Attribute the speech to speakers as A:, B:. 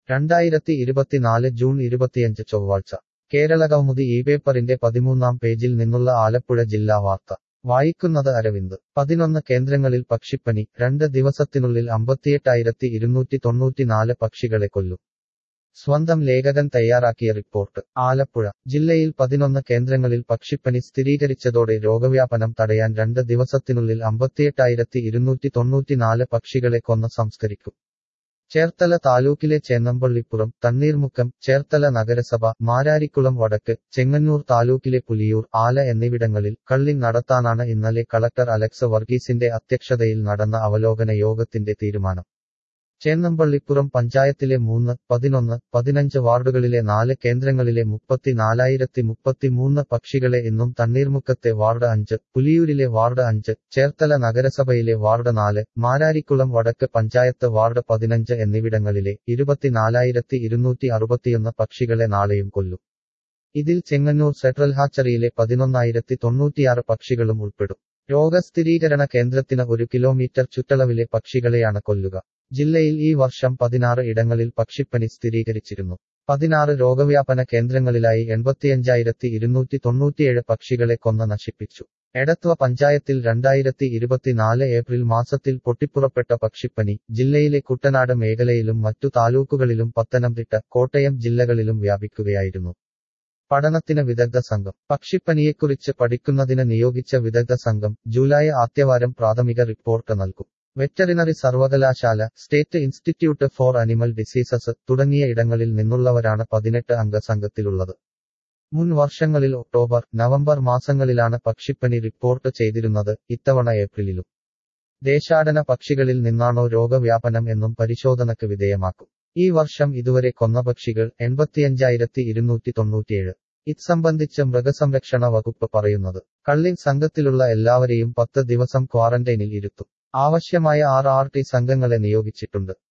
A: രണ്ടായിരത്തി ഇരുപത്തിനാല് ജൂൺ ഇരുപത്തിയഞ്ച് ചൊവ്വാഴ്ച കേരള കൗമുദി ഈ പേപ്പറിന്റെ പതിമൂന്നാം പേജിൽ നിന്നുള്ള ആലപ്പുഴ ജില്ലാ വാർത്ത വായിക്കുന്നത് അരവിന്ദ് പതിനൊന്ന് കേന്ദ്രങ്ങളിൽ പക്ഷിപ്പനി രണ്ട് ദിവസത്തിനുള്ളിൽ അമ്പത്തിയെട്ടായിരത്തി ഇരുന്നൂറ്റി തൊണ്ണൂറ്റിനാല് പക്ഷികളെ കൊല്ലും സ്വന്തം ലേഖകൻ തയ്യാറാക്കിയ റിപ്പോർട്ട് ആലപ്പുഴ ജില്ലയിൽ പതിനൊന്ന് കേന്ദ്രങ്ങളിൽ പക്ഷിപ്പനി സ്ഥിരീകരിച്ചതോടെ രോഗവ്യാപനം തടയാൻ രണ്ട് ദിവസത്തിനുള്ളിൽ അമ്പത്തിയെട്ടായിരത്തി ഇരുന്നൂറ്റി തൊണ്ണൂറ്റിനാല് പക്ഷികളെ കൊന്ന് സംസ്കരിക്കും ചേർത്തല താലൂക്കിലെ ചേന്നമ്പള്ളിപ്പുറം തണ്ണീർമുക്കം ചേർത്തല നഗരസഭ മാരാരിക്കുളം വടക്ക് ചെങ്ങന്നൂർ താലൂക്കിലെ പുലിയൂർ ആല എന്നിവിടങ്ങളിൽ കള്ളിങ് നടത്താനാണ് ഇന്നലെ കളക്ടർ അലക്സ് വർഗീസിന്റെ അധ്യക്ഷതയിൽ നടന്ന അവലോകന യോഗത്തിന്റെ തീരുമാനം ചേന്നമ്പള്ളിപ്പുറം പഞ്ചായത്തിലെ മൂന്ന് പതിനൊന്ന് പതിനഞ്ച് വാർഡുകളിലെ നാല് കേന്ദ്രങ്ങളിലെ മുപ്പത്തിനാലായിരത്തി മുപ്പത്തിമൂന്ന് പക്ഷികളെ ഇന്നും തണ്ണീർമുക്കത്തെ വാർഡ് അഞ്ച് പുലിയൂരിലെ വാർഡ് അഞ്ച് ചേർത്തല നഗരസഭയിലെ വാർഡ് നാല് മാരാരിക്കുളം വടക്ക് പഞ്ചായത്ത് വാർഡ് പതിനഞ്ച് എന്നിവിടങ്ങളിലെ ഇരുപത്തിനാലായിരത്തി ഇരുന്നൂറ്റി അറുപത്തിയൊന്ന് പക്ഷികളെ നാളെയും കൊല്ലും ഇതിൽ ചെങ്ങന്നൂർ സെൻട്രൽ ഹാച്ചറിയിലെ പതിനൊന്നായിരത്തി തൊണ്ണൂറ്റിയാറ് പക്ഷികളും ഉൾപ്പെടും രോഗസ്ഥിരീകരണ കേന്ദ്രത്തിന് ഒരു കിലോമീറ്റർ ചുറ്റളവിലെ പക്ഷികളെയാണ് കൊല്ലുക ജില്ലയിൽ ഈ വർഷം പതിനാറ് ഇടങ്ങളിൽ പക്ഷിപ്പനി സ്ഥിരീകരിച്ചിരുന്നു പതിനാറ് രോഗവ്യാപന കേന്ദ്രങ്ങളിലായി എൺപത്തിയഞ്ചായിരത്തി ഇരുന്നൂറ്റി തൊണ്ണൂറ്റിയേഴ് പക്ഷികളെ കൊന്ന് നശിപ്പിച്ചു എടത്വ പഞ്ചായത്തിൽ രണ്ടായിരത്തി ഇരുപത്തിനാല് ഏപ്രിൽ മാസത്തിൽ പൊട്ടിപ്പുറപ്പെട്ട പക്ഷിപ്പനി ജില്ലയിലെ കുട്ടനാട് മേഖലയിലും മറ്റു താലൂക്കുകളിലും പത്തനംതിട്ട കോട്ടയം ജില്ലകളിലും വ്യാപിക്കുകയായിരുന്നു പഠനത്തിന് വിദഗ്ധ സംഘം പക്ഷിപ്പനിയെക്കുറിച്ച് പഠിക്കുന്നതിന് നിയോഗിച്ച വിദഗ്ധ സംഘം ജൂലൈ ആദ്യവാരം പ്രാഥമിക റിപ്പോർട്ട് നൽകും വെറ്ററിനറി സർവകലാശാല state institute for animal diseases തുടങ്ങിയ ഇടങ്ങളിൽ നിന്നുള്ളവരാണ് പതിനെട്ട് അംഗ സംഘത്തിലുള്ളത് മുൻ വർഷങ്ങളിൽ ഒക്ടോബർ നവംബർ മാസങ്ങളിലാണ് പക്ഷിപ്പനി റിപ്പോർട്ട് ചെയ്തിരുന്നത് ഇത്തവണ ഏപ്രിലിലും ദേശാടന പക്ഷികളിൽ നിന്നാണോ രോഗവ്യാപനം എന്നും പരിശോധനക്ക് വിധേയമാക്കും ഈ വർഷം ഇതുവരെ കൊന്ന പക്ഷികൾ എൺപത്തിയഞ്ചായിരത്തി ഇരുന്നൂറ്റി തൊണ്ണൂറ്റിയേഴ് ഇത് സംബന്ധിച്ച് മൃഗസംരക്ഷണ വകുപ്പ് പറയുന്നത് കള്ളിങ് സംഘത്തിലുള്ള എല്ലാവരെയും പത്ത് ദിവസം ക്വാറന്റൈനിൽ ഇരുത്തും ആവശ്യമായ ആർ ആർ ടി സംഘങ്ങളെ നിയോഗിച്ചിട്ടുണ്ട്